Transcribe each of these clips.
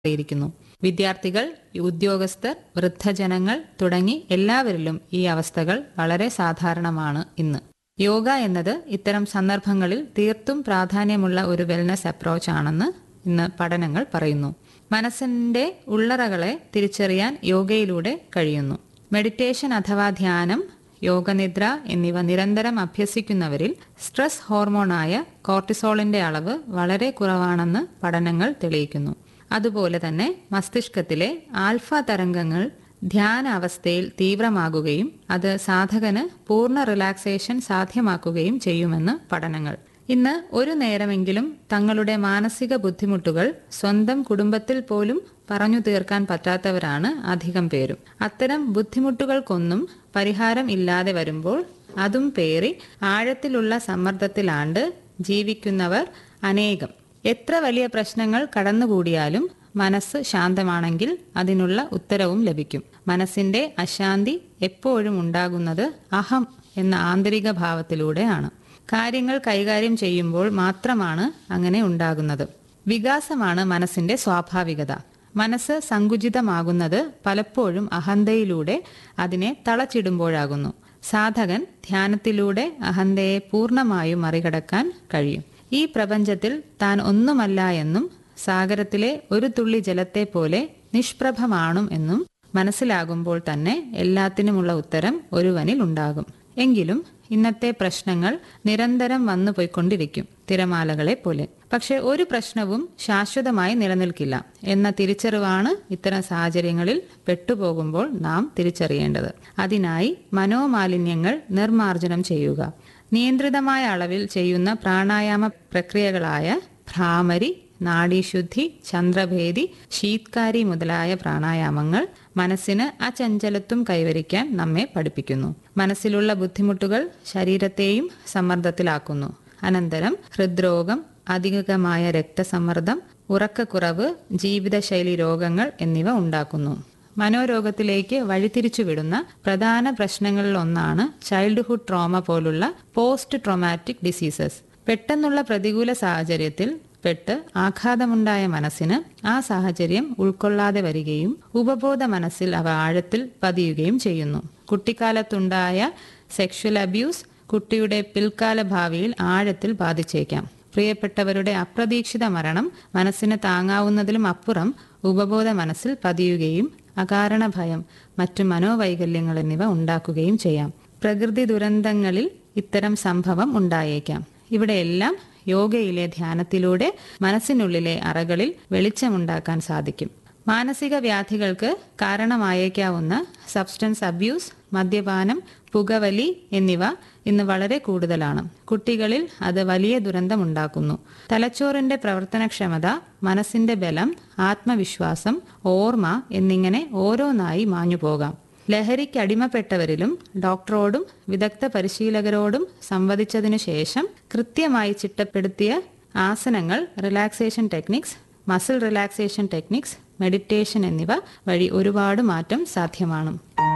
മാറിയിരിക്കുന്നു വിദ്യാർത്ഥികൾ ഉദ്യോഗസ്ഥർ വൃദ്ധജനങ്ങൾ തുടങ്ങി എല്ലാവരിലും ഈ അവസ്ഥകൾ വളരെ സാധാരണമാണ് ഇന്ന് യോഗ എന്നത് ഇത്തരം സന്ദർഭങ്ങളിൽ തീർത്തും പ്രാധാന്യമുള്ള ഒരു വെൽനസ് അപ്രോച്ച് ആണെന്ന് ഇന്ന് പഠനങ്ങൾ പറയുന്നു മനസ്സിന്റെ ഉള്ളറകളെ തിരിച്ചറിയാൻ യോഗയിലൂടെ കഴിയുന്നു മെഡിറ്റേഷൻ അഥവാ ധ്യാനം യോഗനിദ്ര എന്നിവ നിരന്തരം അഭ്യസിക്കുന്നവരിൽ സ്ട്രെസ് ഹോർമോണായ കോർട്ടിസോളിന്റെ അളവ് വളരെ കുറവാണെന്ന് പഠനങ്ങൾ തെളിയിക്കുന്നു അതുപോലെ തന്നെ മസ്തിഷ്കത്തിലെ ആൽഫ തരംഗങ്ങൾ ധ്യാന അവസ്ഥയിൽ തീവ്രമാകുകയും അത് സാധകന് പൂർണ്ണ റിലാക്സേഷൻ സാധ്യമാക്കുകയും ചെയ്യുമെന്ന് പഠനങ്ങൾ ഇന്ന് ഒരു നേരമെങ്കിലും തങ്ങളുടെ മാനസിക ബുദ്ധിമുട്ടുകൾ സ്വന്തം കുടുംബത്തിൽ പോലും പറഞ്ഞു തീർക്കാൻ പറ്റാത്തവരാണ് അധികം പേരും അത്തരം ബുദ്ധിമുട്ടുകൾക്കൊന്നും പരിഹാരം ഇല്ലാതെ വരുമ്പോൾ അതും പേറി ആഴത്തിലുള്ള സമ്മർദ്ദത്തിലാണ്ട് ജീവിക്കുന്നവർ അനേകം എത്ര വലിയ പ്രശ്നങ്ങൾ കടന്നുകൂടിയാലും മനസ്സ് ശാന്തമാണെങ്കിൽ അതിനുള്ള ഉത്തരവും ലഭിക്കും മനസ്സിന്റെ അശാന്തി എപ്പോഴും ഉണ്ടാകുന്നത് അഹം എന്ന ആന്തരിക ഭാവത്തിലൂടെയാണ് കാര്യങ്ങൾ കൈകാര്യം ചെയ്യുമ്പോൾ മാത്രമാണ് അങ്ങനെ ഉണ്ടാകുന്നത് വികാസമാണ് മനസ്സിന്റെ സ്വാഭാവികത മനസ്സ് സങ്കുചിതമാകുന്നത് പലപ്പോഴും അഹന്തയിലൂടെ അതിനെ തളച്ചിടുമ്പോഴാകുന്നു സാധകൻ ധ്യാനത്തിലൂടെ അഹന്തയെ പൂർണ്ണമായും മറികടക്കാൻ കഴിയും ഈ പ്രപഞ്ചത്തിൽ താൻ ഒന്നുമല്ല എന്നും സാഗരത്തിലെ ഒരു തുള്ളി ജലത്തെ പോലെ നിഷ്പ്രഭമാണും എന്നും മനസ്സിലാകുമ്പോൾ തന്നെ എല്ലാത്തിനുമുള്ള ഉത്തരം ഒരുവനിൽ ഉണ്ടാകും എങ്കിലും ഇന്നത്തെ പ്രശ്നങ്ങൾ നിരന്തരം വന്നു പോയിക്കൊണ്ടിരിക്കും തിരമാലകളെ പോലെ പക്ഷെ ഒരു പ്രശ്നവും ശാശ്വതമായി നിലനിൽക്കില്ല എന്ന തിരിച്ചറിവാണ് ഇത്തരം സാഹചര്യങ്ങളിൽ പെട്ടുപോകുമ്പോൾ നാം തിരിച്ചറിയേണ്ടത് അതിനായി മനോമാലിന്യങ്ങൾ നിർമാർജനം ചെയ്യുക നിയന്ത്രിതമായ അളവിൽ ചെയ്യുന്ന പ്രാണായാമ പ്രക്രിയകളായ ഭ്രാമരി നാഡീശുദ്ധി ചന്ദ്രഭേദി ശീത്കാരി മുതലായ പ്രാണായാമങ്ങൾ മനസ്സിന് അചഞ്ചലത്വം കൈവരിക്കാൻ നമ്മെ പഠിപ്പിക്കുന്നു മനസ്സിലുള്ള ബുദ്ധിമുട്ടുകൾ ശരീരത്തെയും സമ്മർദ്ദത്തിലാക്കുന്നു അനന്തരം ഹൃദ്രോഗം അധികമായ രക്തസമ്മർദ്ദം ഉറക്കക്കുറവ് ജീവിതശൈലി രോഗങ്ങൾ എന്നിവ ഉണ്ടാക്കുന്നു മനോരോഗത്തിലേക്ക് വഴിതിരിച്ചുവിടുന്ന പ്രധാന പ്രശ്നങ്ങളിലൊന്നാണ് ചൈൽഡ്ഹുഡ് ട്രോമ പോലുള്ള പോസ്റ്റ് ട്രോമാറ്റിക് ഡിസീസസ് പെട്ടെന്നുള്ള പ്രതികൂല സാഹചര്യത്തിൽ പെട്ട് ആഘാതമുണ്ടായ മനസ്സിന് ആ സാഹചര്യം ഉൾക്കൊള്ളാതെ വരികയും ഉപബോധ മനസ്സിൽ അവ ആഴത്തിൽ പതിയുകയും ചെയ്യുന്നു കുട്ടിക്കാലത്തുണ്ടായ സെക്ഷൽ അബ്യൂസ് കുട്ടിയുടെ പിൽക്കാല ഭാവിയിൽ ആഴത്തിൽ ബാധിച്ചേക്കാം പ്രിയപ്പെട്ടവരുടെ അപ്രതീക്ഷിത മരണം മനസ്സിന് താങ്ങാവുന്നതിലും അപ്പുറം ഉപബോധ മനസ്സിൽ പതിയുകയും അകാരണ ഭയം മറ്റു മനോവൈകല്യങ്ങൾ എന്നിവ ഉണ്ടാക്കുകയും ചെയ്യാം പ്രകൃതി ദുരന്തങ്ങളിൽ ഇത്തരം സംഭവം ഉണ്ടായേക്കാം ഇവിടെയെല്ലാം യോഗയിലെ ധ്യാനത്തിലൂടെ മനസ്സിനുള്ളിലെ അറകളിൽ വെളിച്ചമുണ്ടാക്കാൻ സാധിക്കും മാനസിക വ്യാധികൾക്ക് കാരണമായേക്കാവുന്ന സബ്സ്റ്റൻസ് അബ്യൂസ് മദ്യപാനം പുകവലി എന്നിവ ഇന്ന് വളരെ കൂടുതലാണ് കുട്ടികളിൽ അത് വലിയ ദുരന്തമുണ്ടാക്കുന്നു തലച്ചോറിന്റെ പ്രവർത്തനക്ഷമത മനസ്സിന്റെ ബലം ആത്മവിശ്വാസം ഓർമ്മ എന്നിങ്ങനെ ഓരോന്നായി മാഞ്ഞു പോകാം ലഹരിക്ക് അടിമപ്പെട്ടവരിലും ഡോക്ടറോടും വിദഗ്ധ പരിശീലകരോടും സംവദിച്ചതിനു ശേഷം കൃത്യമായി ചിട്ടപ്പെടുത്തിയ ആസനങ്ങൾ relaxation techniques muscle relaxation techniques meditation എന്നിവ വഴി ഒരുപാട് മാറ്റം സാധ്യമാണ്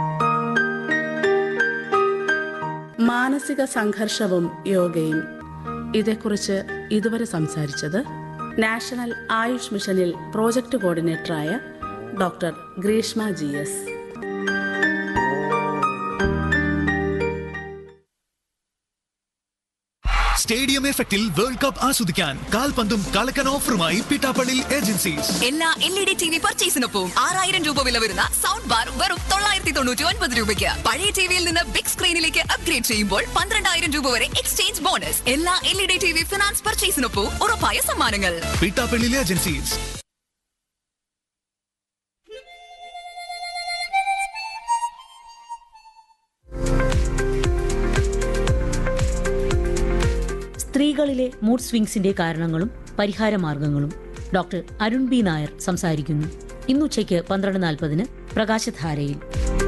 മാനസിക സംഘർഷവും യോഗയും ഇതേക്കുറിച്ച് ഇതുവരെ സംസാരിച്ചത് നാഷണൽ ആയുഷ് മിഷനിൽ പ്രോജക്ട് കോർഡിനേറ്ററായ doctor Greeshma G S stadium എഫക്റ്റിൽ വേൾഡ് കപ്പ് ആസ്വദിക്കാൻ കാൽപന്തും കളക്കൻ ഓഫറുമായി പിട്ടാപ്പള്ളി ഏജൻസീസ് എല്ലാ L E D T V പർച്ചേസിനൊപ്പം ആറായിരം രൂപ വില വരുന്ന സൗണ്ട് ബാർ വെറും തൊള്ളായിരത്തി തൊണ്ണൂറ്റി ഒൻപത് രൂപയ്ക്ക് പഴയ ടിവിയിൽ നിന്ന് ബിഗ് സ്ക്രീനിലേക്ക് അപ്ഗ്രേഡ് ചെയ്യുമ്പോൾ പന്ത്രണ്ടായിരം രൂപ വരെ എക്സ്ചേഞ്ച് ബോണസ് എല്ലാ L E D T V finance പർച്ചേസിനൊപ്പം ഉറപ്പായ സമ്മാനങ്ങൾ പിട്ടാപ്പള്ളി ഏജൻസീസ് സ്ത്രീകളിലെ മൂഡ് സ്വിങ്സിന്റെ കാരണങ്ങളും പരിഹാര മാർഗങ്ങളും ഡോക്ടർ അരുൺ ബി നായർ സംസാരിക്കുന്നു ഇന്നുച്ചയ്ക്ക് പന്ത്രണ്ട് നാൽപ്പതിന് പ്രകാശധാരയിൽ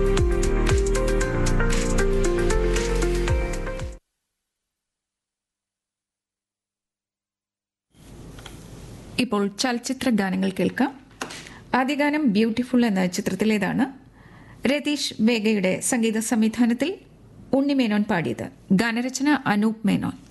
ഇപ്പോൾ ചലച്ചിത്ര ഗാനങ്ങൾ കേൾക്കാം ആദ്യ ഗാനം ബ്യൂട്ടിഫുൾ എന്ന ചിത്രത്തിലേതാണ് രതീഷ് വേഗയുടെ സംഗീത സംവിധാനത്തിൽ ഉണ്ണിമേനോൻ പാടിയത് ഗാനരചന അനൂപ് മേനോൻ